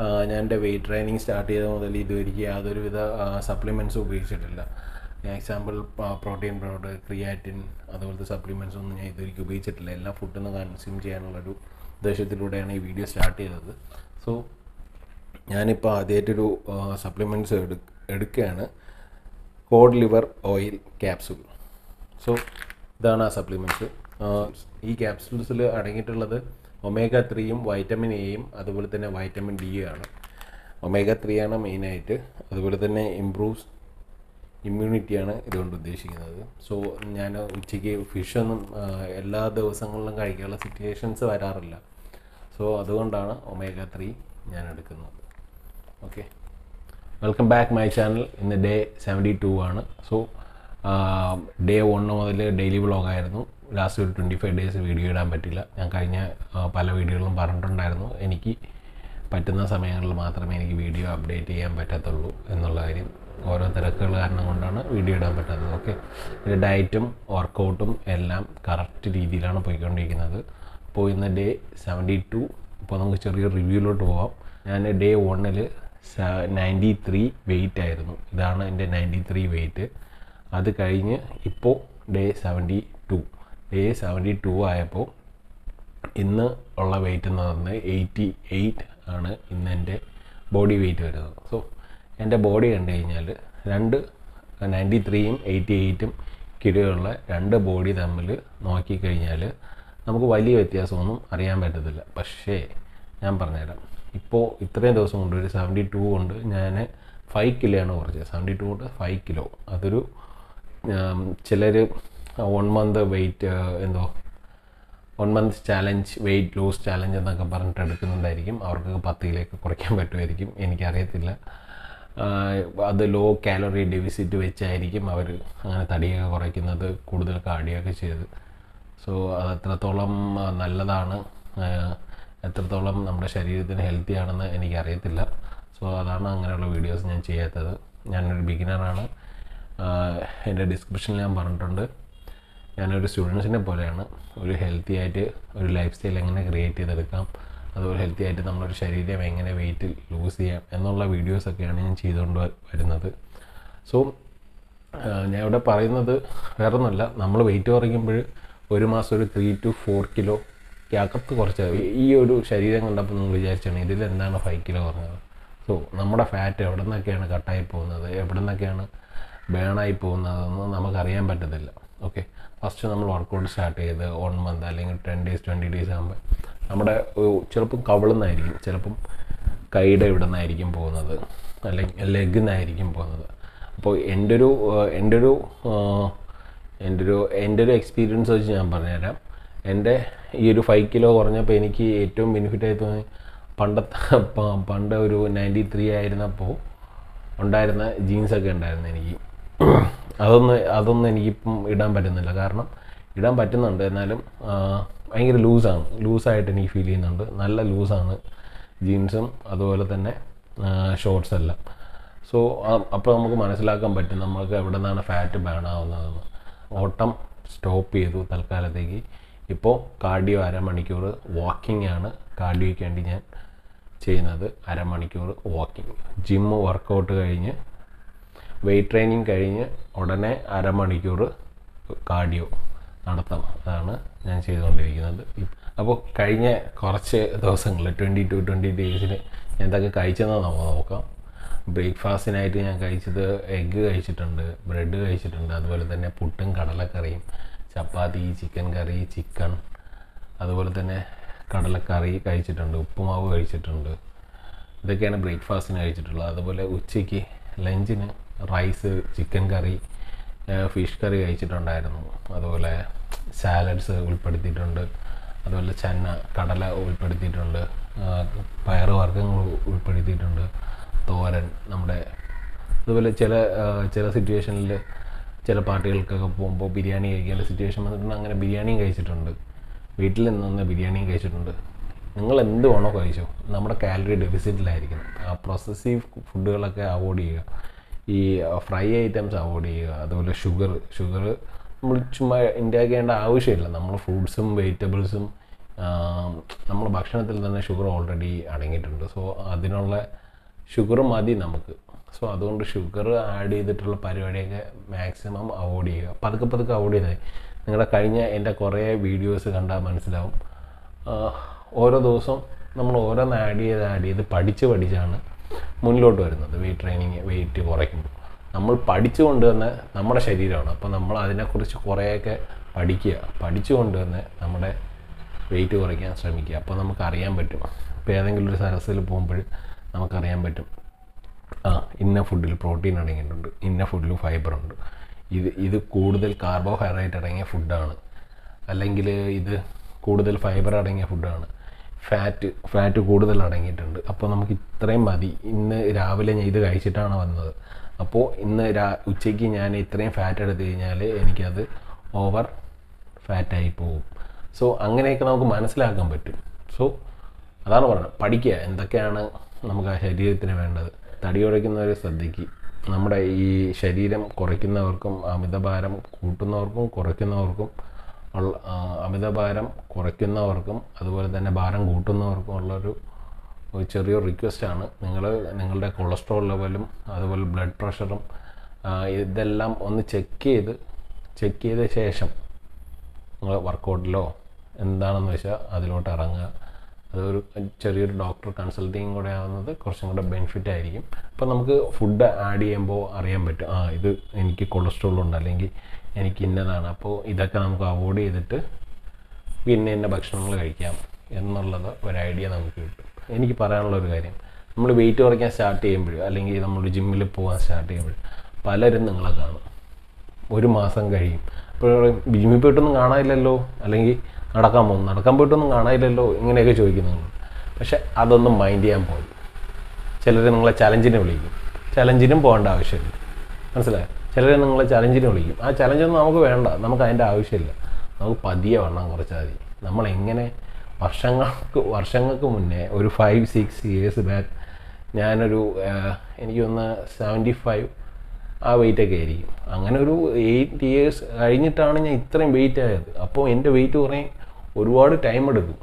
ആ, ഞാൻ എൻ്റെ വെയിറ്റ് ട്രെയിനിങ് സ്റ്റാർട്ട് ചെയ്ത മുതൽ ഇതുവരെയ്ക്ക് യാതൊരുവിധ സപ്ലിമെൻറ്റ്സും ഉപയോഗിച്ചിട്ടില്ല example protein powder creatine supplements സപ്ലിമെൻറ്റ്സ് ഒന്നും ഞാൻ ഇതുവരെയ്ക്ക് ഉപയോഗിച്ചിട്ടില്ല എല്ലാ ഫുഡിൽ നിന്ന് കൺസ്യൂം ചെയ്യാനുള്ളൊരു ഉദ്ദേശത്തിലൂടെയാണ് ഈ വീഡിയോ സ്റ്റാർട്ട് ചെയ്തത് സോ ഞാനിപ്പോൾ ആദ്യമായിട്ടൊരു സപ്ലിമെൻറ്റ്സ് എടു എടുക്കുകയാണ് cod liver oil capsule so ഇതാണ് ആ സപ്ലിമെൻറ്റ്സ് ഈ ക്യാപ്സൂൾസിൽ അടങ്ങിയിട്ടുള്ളത് ഒമേഗ ത്രീയും വൈറ്റമിൻ എയും അതുപോലെ തന്നെ വൈറ്റമിൻ ഡിയും ആണ് ഒമേഗ ത്രീ ആണ് മെയിനായിട്ട് അതുപോലെ തന്നെ ഇംപ്രൂവ്സ് ഇമ്മ്യൂണിറ്റിയാണ് ഇതുകൊണ്ട് ഉദ്ദേശിക്കുന്നത് സോ ഞാൻ ഉച്ചയ്ക്ക് ഫിഷൊന്നും എല്ലാ ദിവസങ്ങളിലും കഴിക്കാനുള്ള സിറ്റുവേഷൻസ് വരാറില്ല സോ അതുകൊണ്ടാണ് ഒമേഗ ത്രീ ഞാൻ എടുക്കുന്നത് okay welcome back my channel ഇന്ന് ഡേ സെവൻറ്റി ടു ആണ് സോ ഡേ ഒന്ന് മുതൽ ഡെയിലി വ്ളോഗായിരുന്നു ലാസ്റ്റ് ഒരു ട്വൻറ്റി ഫൈവ് ഡേയ്സ് വീഡിയോ ഇടാൻ പറ്റില്ല ഞാൻ കഴിഞ്ഞ ആ, പല വീഡിയോകളിലും പറഞ്ഞിട്ടുണ്ടായിരുന്നു എനിക്ക് പറ്റുന്ന സമയങ്ങളിൽ മാത്രമേ എനിക്ക് വീഡിയോ അപ്ഡേറ്റ് ചെയ്യാൻ പറ്റത്തുള്ളൂ എന്നുള്ള കാര്യം ഓരോ തിരക്കുകൾ കാരണം കൊണ്ടാണ് വീഡിയോ ഇടാൻ പറ്റാത്തത് ഓക്കെ എൻ്റെ ഡയറ്റും വർക്കൗട്ടും എല്ലാം കറക്റ്റ് രീതിയിലാണ് പോയിക്കൊണ്ടിരിക്കുന്നത് അപ്പോൾ ഇന്ന് ഡേ സെവൻറ്റി ടു ഇപ്പോൾ നമുക്ക് ചെറിയ റിവ്യൂയിലോട്ട് പോവാം ഞാൻ ഡേ വണ്ണിൽ നയൻറ്റി ത്രീ വെയിറ്റ് ആയിരുന്നു ഇതാണ് എൻ്റെ നയൻറ്റി ത്രീ വെയിറ്റ് അത് കഴിഞ്ഞ് ഇപ്പോൾ day seventy two day seventy two ആയപ്പോൾ ഇന്ന് ഉള്ള വെയിറ്റ് എന്ന് പറഞ്ഞാൽ എയ്റ്റി എയ്റ്റ് ആണ് ഇന്ന് എൻ്റെ ബോഡി വെയിറ്റ് വരുന്നത് സോ എൻ്റെ ബോഡി കണ്ടു കഴിഞ്ഞാൽ രണ്ട് നയൻറ്റി ത്രീയും എയ്റ്റി എയ്റ്റും കിലോയുള്ള രണ്ട് ബോഡി തമ്മിൽ നോക്കിക്കഴിഞ്ഞാൽ നമുക്ക് വലിയ വ്യത്യാസമൊന്നും അറിയാൻ പറ്റത്തില്ല പക്ഷേ ഞാൻ പറഞ്ഞുതരാം ഇപ്പോൾ ഇത്രയും ദിവസം കൊണ്ട് ഒരു സെവൻറ്റി ടു കൊണ്ട് ഞാൻ ഫൈവ് കിലോ ആണ് കുറച്ചത് സെവൻറ്റി ടു കൊണ്ട് ഫൈവ് കിലോ അതൊരു ചിലർ വൺ മന്ത് വെയിറ്റ് എന്തോ one month challenge weight loss challenge എന്നൊക്കെ പറഞ്ഞിട്ട് എടുക്കുന്നുണ്ടായിരിക്കും അവർക്ക് പത്ത് കിലോയൊക്കെ കുറയ്ക്കാൻ പറ്റുമായിരിക്കും എനിക്കറിയത്തില്ല ആഹ് അത് ലോ കാലറി ഡെഫിസിറ്റ് വെച്ചായിരിക്കും അവർ അങ്ങനെ തടിയൊക്കെ കുറയ്ക്കുന്നത് കൂടുതൽ കാർഡിയൊക്കെ ചെയ്ത് സോ അത് എത്രത്തോളം ആ, നല്ലതാണ് ആഹ് എത്രത്തോളം നമ്മുടെ ശരീരത്തിന് ഹെൽത്തി ആണെന്ന് എനിക്കറിയത്തില്ല സോ അതാണ് അങ്ങനെയുള്ള വീഡിയോസ് ഞാൻ ചെയ്യാത്തത് ഞാനൊരു ബിഗിനറാണ് എൻ്റെ ഡിസ്ക്രിപ്ഷനിൽ ഞാൻ പറഞ്ഞിട്ടുണ്ട് ഞാനൊരു സ്റ്റുഡൻസിനെ പോലെയാണ് ഒരു ഹെൽത്തി ആയിട്ട് ഒരു ലൈഫ് സ്റ്റൈൽ എങ്ങനെ ക്രിയേറ്റ് ചെയ്തെടുക്കാം അതുപോലെ ഹെൽത്തി ആയിട്ട് നമ്മളൊരു ശരീരം എങ്ങനെ വെയിറ്റ് ലൂസ് ചെയ്യാം എന്നുള്ള വീഡിയോസൊക്കെയാണ് ഞാൻ ചെയ്തുകൊണ്ട് വ- വരുന്നത് സോ ഞാൻ ഇവിടെ പറയുന്നത് വേറെ ഒന്നുമല്ല നമ്മൾ വെയിറ്റ് കുറയ്ക്കുമ്പോൾ ഒരു മാസം ഒരു ത്രീ ടു ഫോർ കിലോ അകത്ത് കുറച്ച് ഈ ഒരു ശരീരം കണ്ടപ്പോൾ നിങ്ങൾ വിചാരിച്ചാണ് ഇതിൽ എന്താണ് ഫൈവ് കിലോ കുറഞ്ഞത് സോ നമ്മുടെ ഫാറ്റ് എവിടെ നിന്നൊക്കെയാണ് കട്ടായി പോകുന്നത് എവിടെ നിന്നൊക്കെയാണ് ബേണായി പോകുന്നതെന്ന് നമുക്കറിയാൻ പറ്റത്തില്ല ഓക്കെ ഫസ്റ്റ് നമ്മൾ വർക്കൗട്ട് സ്റ്റാർട്ട് ചെയ്ത് വൺ മന്ത് അല്ലെങ്കിൽ ടെൻ ഡേയ്സ് ട്വൻറ്റി ഡേയ്സ് ആകുമ്പോൾ നമ്മുടെ ഒരു- ചിലപ്പം കവിളുന്നായിരിക്കും ചിലപ്പം കൈയുടെ ഇവിടെ നിന്നായിരിക്കും പോകുന്നത് അല്ലെങ്കിൽ ലെഗിൽ നിന്നായിരിക്കും പോകുന്നത് അപ്പോൾ എൻ്റെ ഒരു ഏഹ്, എൻ്റെ ഒരു ഏഹ്, എൻ്റെ ഒരു എൻ്റെ ഒരു എക്സ്പീരിയൻസ് വെച്ച് ഞാൻ പറഞ്ഞുതരാം എൻ്റെ ഈ ഒരു ഫൈവ് കിലോ കുറഞ്ഞപ്പോൾ എനിക്ക് ഏറ്റവും ബെനിഫിറ്റ് ആയി തോന്നി പണ്ടത്തെ പ- പണ്ട് ഒരു നയൻറ്റി ത്രീ ആയിരുന്നപ്പോൾ ഉണ്ടായിരുന്ന ജീൻസൊക്കെ ഉണ്ടായിരുന്നു എനിക്ക് അതൊന്നും അതൊന്നും എനിക്കിപ്പം ഇടാൻ പറ്റുന്നില്ല കാരണം ഇടാൻ പറ്റുന്നുണ്ട് എന്നാലും ആ, ഭയങ്കര ലൂസാണ് ലൂസായിട്ട് എനിക്ക് ഫീൽ ചെയ്യുന്നുണ്ട് നല്ല ലൂസാണ് ജീൻസും അതുപോലെ തന്നെ ഷോർട്സ് എല്ലാം സോ അപ്പോൾ നമുക്ക് മനസ്സിലാക്കാൻ പറ്റും നമ്മൾക്ക് എവിടെ നിന്നാണ് ഫാറ്റ് ബേൺ ആവുന്നതെന്ന് ഓട്ടം സ്റ്റോപ്പ് ചെയ്തു തൽക്കാലത്തേക്ക് ഇപ്പോൾ കാർഡിയോ അരമണിക്കൂർ വാക്കിംഗ് ആണ് കാർഡിയോയ്ക്ക് വേണ്ടി ഞാൻ ചെയ്യുന്നത് അരമണിക്കൂർ വാക്കിംഗ് ജിമ്മ് വർക്കൗട്ട് കഴിഞ്ഞ് വെയിറ്റ് ട്രെയിനിങ് കഴിഞ്ഞ് ഉടനെ അരമണിക്കൂർ കാർഡിയോ നടത്തം അതാണ് ഞാൻ ചെയ്തുകൊണ്ടിരിക്കുന്നത് അപ്പോൾ കഴിഞ്ഞ കുറച്ച് ദിവസങ്ങൾ ട്വൻറ്റി ടു ട്വൻറ്റി ഡേയ്സിൽ ഞാൻ എന്തൊക്കെ കഴിച്ചതെന്ന് നമുക്ക് നോക്കാം ബ്രേക്ക്ഫാസ്റ്റിനായിട്ട് ഞാൻ കഴിച്ചത് എഗ്ഗ് കഴിച്ചിട്ടുണ്ട് ബ്രെഡ് കഴിച്ചിട്ടുണ്ട് അതുപോലെ തന്നെ പുട്ടും കടലക്കറിയും ചപ്പാത്തി ചിക്കൻ കറി ചിക്കൻ അതുപോലെ തന്നെ കടലക്കറി കഴിച്ചിട്ടുണ്ട് ഉപ്പുമാവ് കഴിച്ചിട്ടുണ്ട് ഇതൊക്കെയാണ് ബ്രേക്ക്ഫാസ്റ്റിന് കഴിച്ചിട്ടുള്ളത് അതുപോലെ ഉച്ചയ്ക്ക് ലഞ്ചിന് rice chicken curry fish curry കഴിച്ചിട്ടുണ്ടായിരുന്നു അതുപോലെ സാലഡ്സ് ഉൾപ്പെടുത്തിയിട്ടുണ്ട് അതുപോലെ ചന്ന കടല ഉൾപ്പെടുത്തിയിട്ടുണ്ട് ആ, പയറ് വർഗ്ഗങ്ങൾ ഉൾപ്പെടുത്തിയിട്ടുണ്ട് തോരൻ നമ്മുടെ അതുപോലെ ചില ആ, ചില സിറ്റുവേഷനിൽ ചില പാർട്ടികൾക്കൊക്കെ പോകുമ്പോൾ ബിരിയാണി കഴിക്കേണ്ട സിറ്റുവേഷൻ വന്നിട്ടുണ്ട് അങ്ങനെ ബിരിയാണിയും കഴിച്ചിട്ടുണ്ട് വീട്ടിൽ നിന്ന് ബിരിയാണിയും കഴിച്ചിട്ടുണ്ട് നിങ്ങൾ എന്ത് വേണോ കഴിച്ചോ നമ്മുടെ കാലറി ഡെഫിസിറ്റിലായിരിക്കണം ആ പ്രോസസീവ് ഫുഡുകളൊക്കെ അവോയ്ഡ് ചെയ്യുക ഈ ഫ്രൈ ഐറ്റംസ് അവോയ്ഡ് ചെയ്യുക അതുപോലെ ഷുഗർ ഷുഗർ നമ്മൾ ചുമ്മാ ഇൻടാക്ക് ചെയ്യേണ്ട ആവശ്യമില്ല നമ്മൾ ഫ്രൂട്ട്സും വെജിറ്റബിൾസും നമ്മൾ ഭക്ഷണത്തിൽ തന്നെ ഷുഗർ ഓൾറെഡി അടങ്ങിയിട്ടുണ്ട് സോ അതിനുള്ള ഷുഗർ മതി നമുക്ക് സോ അതുകൊണ്ട് ഷുഗർ ആഡ് ചെയ്തിട്ടുള്ള പരിപാടിയൊക്കെ മാക്സിമം അവോയ്ഡ് ചെയ്യുക പതുക്കെ പതുക്കെ അവോയ്ഡ് ചെയ്താൽ നിങ്ങളുടെ കഴിഞ്ഞ എൻ്റെ കുറേ വീഡിയോസ് കണ്ടാൽ മനസ്സിലാവും ആഹ് ഓരോ ദിവസവും നമ്മൾ ഓരോന്ന് ആഡ് ചെയ്ത് ആഡ് ചെയ്ത് പഠിച്ച് പഠിച്ചാണ് മുന്നിലോട്ട് വരുന്നത് വെയിറ്റ് ട്രെയിനിങ് വെയിറ്റ് കുറയ്ക്കുമ്പോൾ നമ്മൾ പഠിച്ചുകൊണ്ട് തന്നെ നമ്മുടെ ശരീരമാണ് അപ്പോൾ നമ്മൾ അതിനെക്കുറിച്ച് കുറേയൊക്കെ പഠിക്കുക പഠിച്ചുകൊണ്ട് തന്നെ നമ്മുടെ വെയിറ്റ് കുറയ്ക്കാൻ ശ്രമിക്കുക അപ്പോൾ നമുക്ക് അറിയാൻ പറ്റും ഇപ്പോൾ ഏതെങ്കിലും ഒരു സരസിൽ പോകുമ്പോൾ നമുക്കറിയാൻ പറ്റും ആ ഇന്ന ഫുഡിൽ പ്രോട്ടീൻ അടങ്ങിയിട്ടുണ്ട് ഇന്ന ഫുഡിലും ഫൈബർ ഉണ്ട് ഇത് ഇത് കൂടുതൽ കാർബോഹൈഡ്രേറ്റ് അടങ്ങിയ ഫുഡാണ് അല്ലെങ്കിൽ ഇത് കൂടുതൽ ഫൈബർ അടങ്ങിയ ഫുഡാണ് ഫാറ്റ് ഫാറ്റ് കൂടുതൽ അടങ്ങിയിട്ടുണ്ട് അപ്പോൾ നമുക്ക് ഇത്രയും മതി ഇന്ന് രാവിലെ ഞാൻ ഇത് കഴിച്ചിട്ടാണ് വന്നത് അപ്പോൾ ഇന്ന് രാ ഉച്ചയ്ക്ക് ഞാൻ ഇത്രയും ഫാറ്റ് എടുത്തു കഴിഞ്ഞാൽ എനിക്കത് ഓവർ ഫാറ്റായി പോകും സോ അങ്ങനെയൊക്കെ നമുക്ക് മനസ്സിലാക്കാൻ പറ്റും സോ അതാണ് പറയുന്നത് പഠിക്കുക എന്തൊക്കെയാണ് നമുക്ക് ആ ശരീരത്തിന് വേണ്ടത് തടി കുറയ്ക്കുന്നവർ ശ്രദ്ധിക്കുക നമ്മുടെ ഈ ശരീരം കുറയ്ക്കുന്നവർക്കും അമിതഭാരം കൂട്ടുന്നവർക്കും കുറയ്ക്കുന്നവർക്കും ഉള്ള ആ, അമിതഭാരം കുറയ്ക്കുന്നവർക്കും അതുപോലെ തന്നെ ഭാരം കൂട്ടുന്നവർക്കും ഉള്ളൊരു ഒരു ചെറിയൊരു റിക്വസ്റ്റാണ് നിങ്ങൾ നിങ്ങളുടെ കൊളസ്ട്രോൾ ലെവലും അതുപോലെ ബ്ലഡ് പ്രഷറും ആ, ഇതെല്ലാം ഒന്ന് ചെക്ക് ചെയ്ത് ചെക്ക് ചെയ്ത ശേഷം നിങ്ങൾ വർക്കൗട്ടിലോ എന്താണെന്ന് വെച്ചാൽ അതിലോട്ട് ഇറങ്ങുക അതൊരു ചെറിയൊരു ഡോക്ടർ കൺസൾട്ടിങ് കൂടെ ആവുന്നത് കുറച്ചും കൂടെ ബെനിഫിറ്റ് ആയിരിക്കും അപ്പോൾ നമുക്ക് ഫുഡ് ആഡ് ചെയ്യുമ്പോൾ അറിയാൻ പറ്റും ആ ഇത് എനിക്ക് കൊളസ്ട്രോൾ ഉണ്ട് അല്ലെങ്കിൽ എനിക്ക് ഇന്നതാണ് അപ്പോൾ ഇതൊക്കെ നമുക്ക് അവോയ്ഡ് ചെയ്തിട്ട് പിന്നെ ഇന്ന ഭക്ഷണങ്ങൾ കഴിക്കാം എന്നുള്ളത് ഒരു ഐഡിയ നമുക്ക് കിട്ടും എനിക്ക് പറയാനുള്ള ഒരു കാര്യം നമ്മൾ വെയിറ്റ് കുറയ്ക്കാൻ സ്റ്റാർട്ട് ചെയ്യുമ്പോൾ അല്ലെങ്കിൽ നമ്മൾ ജിമ്മിൽ പോകാൻ സ്റ്റാർട്ട് ചെയ്യുമ്പോൾ പലരും നിങ്ങളെ കാണും ഒരു മാസം കഴിയും അപ്പോൾ പറയും, ജിമ്മിൽ പോയിട്ടൊന്നും കാണാനില്ലല്ലോ അല്ലെങ്കിൽ നടക്കാൻ പോകും നടക്കാൻ പോയിട്ടൊന്നും കാണാനില്ലല്ലോ ഇങ്ങനെയൊക്കെ ചോദിക്കുന്നു പക്ഷെ അതൊന്നും മൈൻഡ് ചെയ്യാൻ പോകും ചിലർ നിങ്ങളെ ചലഞ്ചിന് വിളിക്കും ചലഞ്ചിനും പോകേണ്ട ആവശ്യമില്ല മനസ്സിലായോ ചിലർ നിങ്ങളെ ചലഞ്ചിന് വിളിക്കും ആ ചലഞ്ചൊന്നും നമുക്ക് വേണ്ട നമുക്ക് അതിൻ്റെ ആവശ്യമില്ല നമുക്ക് പതിയെ വണ്ണം കുറച്ചാൽ മതി നമ്മളെങ്ങനെ വർഷങ്ങൾക്ക് വർഷങ്ങൾക്ക് മുന്നേ ഒരു ഫൈവ് സിക്സ് ഇയേഴ്സ് ബാക്ക് ഞാനൊരു ആഹ്, എനിക്കൊന്ന് സെവൻറ്റി ഫൈവ് ആ വെയിറ്റൊക്കെ ആയിരിക്കും അങ്ങനെ ഒരു എയ്റ്റ് ഇയേഴ്സ് കഴിഞ്ഞിട്ടാണ് ഞാൻ ഇത്രയും വെയിറ്റ് ആയത് അപ്പോൾ എൻ്റെ വെയിറ്റ് കുറയാൻ ഒരുപാട് ടൈം എടുക്കും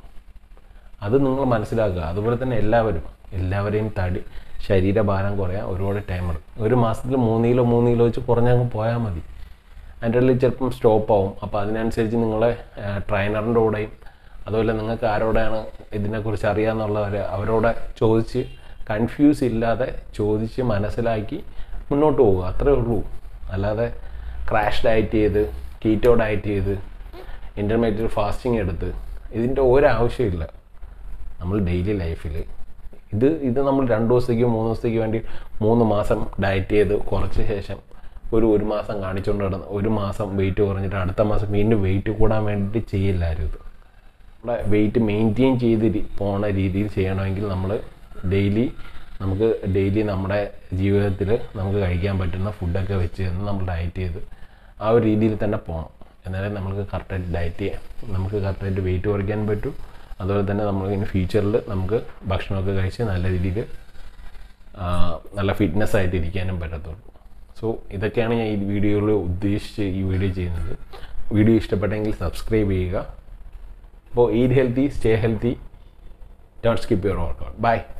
അത് നിങ്ങൾ മനസ്സിലാക്കുക അതുപോലെ തന്നെ എല്ലാവരും എല്ലാവരെയും തടി ശരീരഭാരം കുറയാൻ ഒരുപാട് ടൈം എടുക്കും ഒരു മാസത്തിൽ മൂന്ന് കിലോ മൂന്ന് കിലോ വെച്ച് കുറഞ്ഞങ്ങ് പോയാൽ മതി അതിൻ്റെ ഇടയിൽ ചിലപ്പം സ്റ്റോപ്പ് ആവും അപ്പോൾ അതിനനുസരിച്ച് നിങ്ങളെ ട്രെയിനറിൻ്റെ കൂടെയും അതുപോലെ നിങ്ങൾക്ക് ആരോടാണ് ഇതിനെക്കുറിച്ച് അറിയാമെന്നുള്ളവർ അവരോട് ചോദിച്ച് കൺഫ്യൂസ് ഇല്ലാതെ ചോദിച്ച് മനസ്സിലാക്കി മുന്നോട്ട് പോവുക അത്രേ ഉള്ളൂ അല്ലാതെ ക്രാഷ് ഡയറ്റ് ചെയ്ത് കീറ്റോ ഡയറ്റ് ചെയ്ത് ഇൻ്റർമീഡിയറ്റ് ഫാസ്റ്റിംഗ് എടുത്ത് ഇതിൻ്റെ ഒരാവശ്യമില്ല നമ്മൾ ഡെയിലി ലൈഫിൽ ഇത് ഇത് നമ്മൾ രണ്ട് ദിവസത്തേക്ക് മൂന്ന് ദിവസത്തേക്ക് വേണ്ടി മൂന്ന് മാസം ഡയറ്റ് ചെയ്ത് കുറച്ച ശേഷം ഒരു ഒരു മാസം കാണിച്ചുകൊണ്ട് നടന്ന് ഒരു മാസം വെയിറ്റ് കുറഞ്ഞിട്ട് അടുത്ത മാസം വീണ്ടും വെയിറ്റ് കൂടാൻ വേണ്ടിയിട്ട് ചെയ്യില്ലായിരുന്നു ഇത് നമ്മുടെ വെയിറ്റ് മെയിൻറ്റെയിൻ ചെയ്ത് രി- പോണ രീതിയിൽ ചെയ്യണമെങ്കിൽ നമ്മൾ ഡെയിലി നമുക്ക് ഡെയിലി നമ്മുടെ ജീവിതത്തിൽ നമുക്ക് കഴിക്കാൻ പറ്റുന്ന ഫുഡൊക്കെ വെച്ച് തന്ന് നമ്മൾ ഡയറ്റ് ചെയ്ത് ആ ഒരു രീതിയിൽ തന്നെ പോകണം എന്നാലേ നമുക്ക് കറക്റ്റായിട്ട് ഡയറ്റ് ചെയ്യാം നമുക്ക് കറക്റ്റായിട്ട് വെയിറ്റ് കുറയ്ക്കാൻ പറ്റും അതുപോലെ തന്നെ നമ്മൾ ഇനി ഫ്യൂച്ചറിൽ നമുക്ക് ഭക്ഷണമൊക്കെ കഴിച്ച് നല്ല രീതിയിൽ ആ, നല്ല ഫിറ്റ്നസ് ആയിട്ട് ഇരിക്കാനും പറ്റത്തുള്ളൂ സോ ഇതൊക്കെയാണ് ഞാൻ ഈ വീഡിയോയിൽ ഉദ്ദേശിച്ച് ഈ വീഡിയോ ചെയ്യുന്നത് വീഡിയോ ഇഷ്ടപ്പെട്ടെങ്കിൽ സബ്സ്ക്രൈബ് ചെയ്യുക അപ്പോൾ eat healthy stay healthy don't skip your workout by